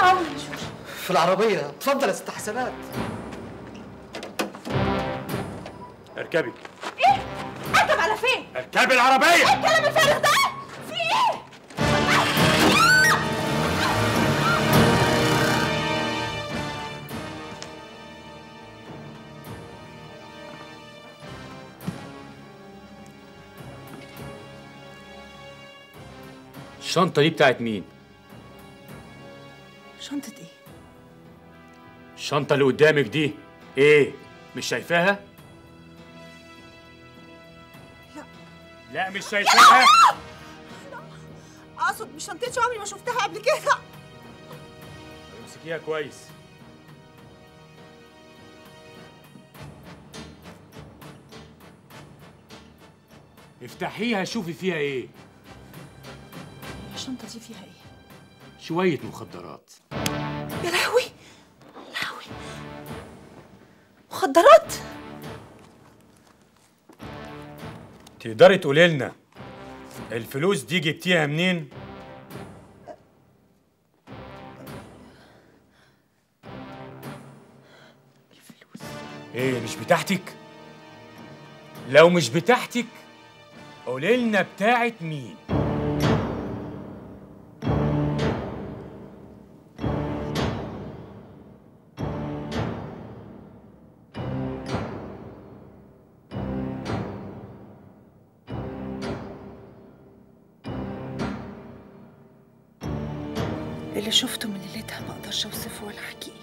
معاهم يا شوشة في العربيه اتفضل يا ست حسنات اركبي ايه اركب على فين اركبي العربيه الكلام الفارغ ده في ايه الشنطه دي بتاعت مين شنطة ايه الشنطه اللي قدامك دي ايه مش شايفاها لا. لا مش شايفاها اقصد مش شنطتي عمري ما شفتها قبل كده امسكيها كويس افتحيها شوفي فيها ايه الشنطة دي فيها ايه شويه مخدرات يا لهوي لهوي مخدرات تقدري تقولي لنا الفلوس دي جبتيها منين ايه مش بتاعتك لو مش بتاعتك قولي لنا بتاعت مين اللي شفته من ليلتها ما اقدرش اوصفه ولا احكيه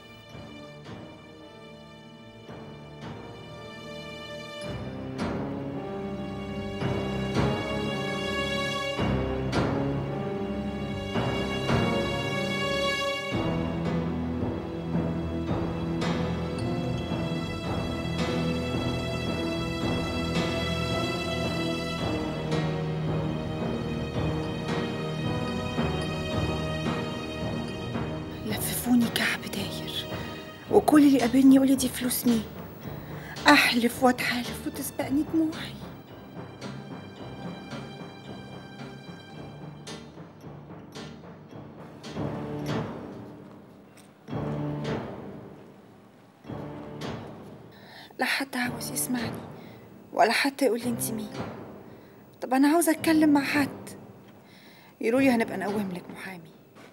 لففوني كعب داير وكل اللي قابلني يقول لي دي فلوس مين احلف واتحالف وتسبقني دموعي لا حد عاوز يسمعني ولا حتى يقول لي انت مين طب انا عاوزه اتكلم مع حد يقولوا لي هنبقى نقوم لك محامي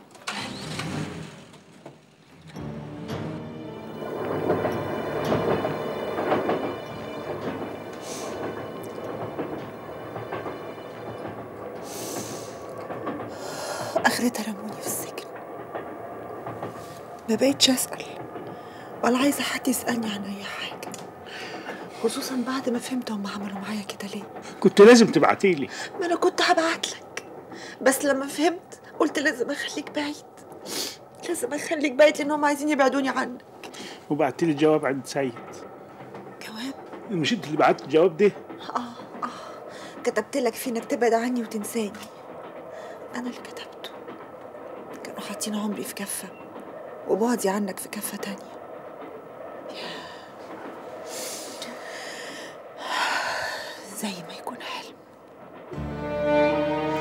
اخرتها رموني في السجن ما بقيتش اسال ولا عايزه حد يسالني عن اي حاجه خصوصا بعد ما فهمت هم عملوا معايا كده ليه كنت لازم تبعتي لي ما انا كنت هبعت لك بس لما فهمت قلت لازم اخليك بعيد لازم اخليك بعيد لانهم عايزين يبعدوني عنك وبعت لي جواب عند سيد جواب مش انت اللي بعت الجواب ده اه اه كتبت لك فيه انك تبعد عني وتنساني انا اللي كتبته كانوا حاطين عمري في كفه وبعدي عنك في كفه تانية يا